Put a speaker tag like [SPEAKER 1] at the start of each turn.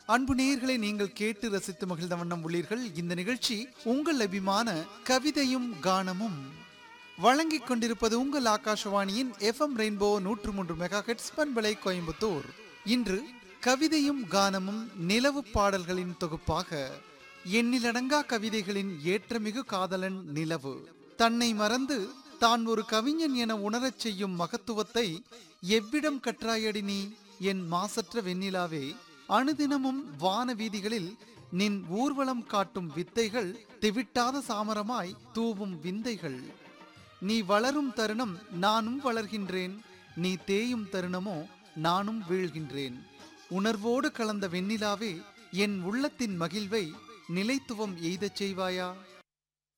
[SPEAKER 1] அன்பு நேயர்களை நீங்கள் கேட்டு ரசித்து மகிழ்ந்த வண்ணம் உள்ளீர்கள் இந்த நிகழ்ச்சி உங்கள் அபிமான கவிதையும் கானமும் வழங்கிக் கொண்டிருப்பது உங்கள் ஆகாஷவாணியின் எஃப்எம் ரெயின்போ நூற்று மூன்று மெகா ஹெட்ஸ் பண்பலை கோயம்புத்தூர் இன்று கவிதையும் கானமும் நிலவு பாடல்களின் தொகுப்பாக எண்ணிலடங்கா கவிதைகளின் ஏற்றமிகு காதலன் நிலவு தன்னை மறந்து தான் ஒரு கவிஞன் என உணரச் செய்யும் மகத்துவத்தை எவ்விடம் கற்றாயடி நீ என் மாசற்ற வெண்ணிலாவே அனுதினமும் வான வீதிகளில் நின் ஊர்வலம் காட்டும் வித்தைகள் திவிட்டாத சாமரமாய் தூவும் விந்தைகள் நீ வளரும் தருணம் நானும் வளர்கின்றேன் நீ தேயும் தருணமோ நானும் வீழ்கின்றேன் உணர்வோடு கலந்த வெண்ணிலாவே என் உள்ளத்தின் மகிழ்வை நிலைத்துவம் எய்தச் செய்வாயா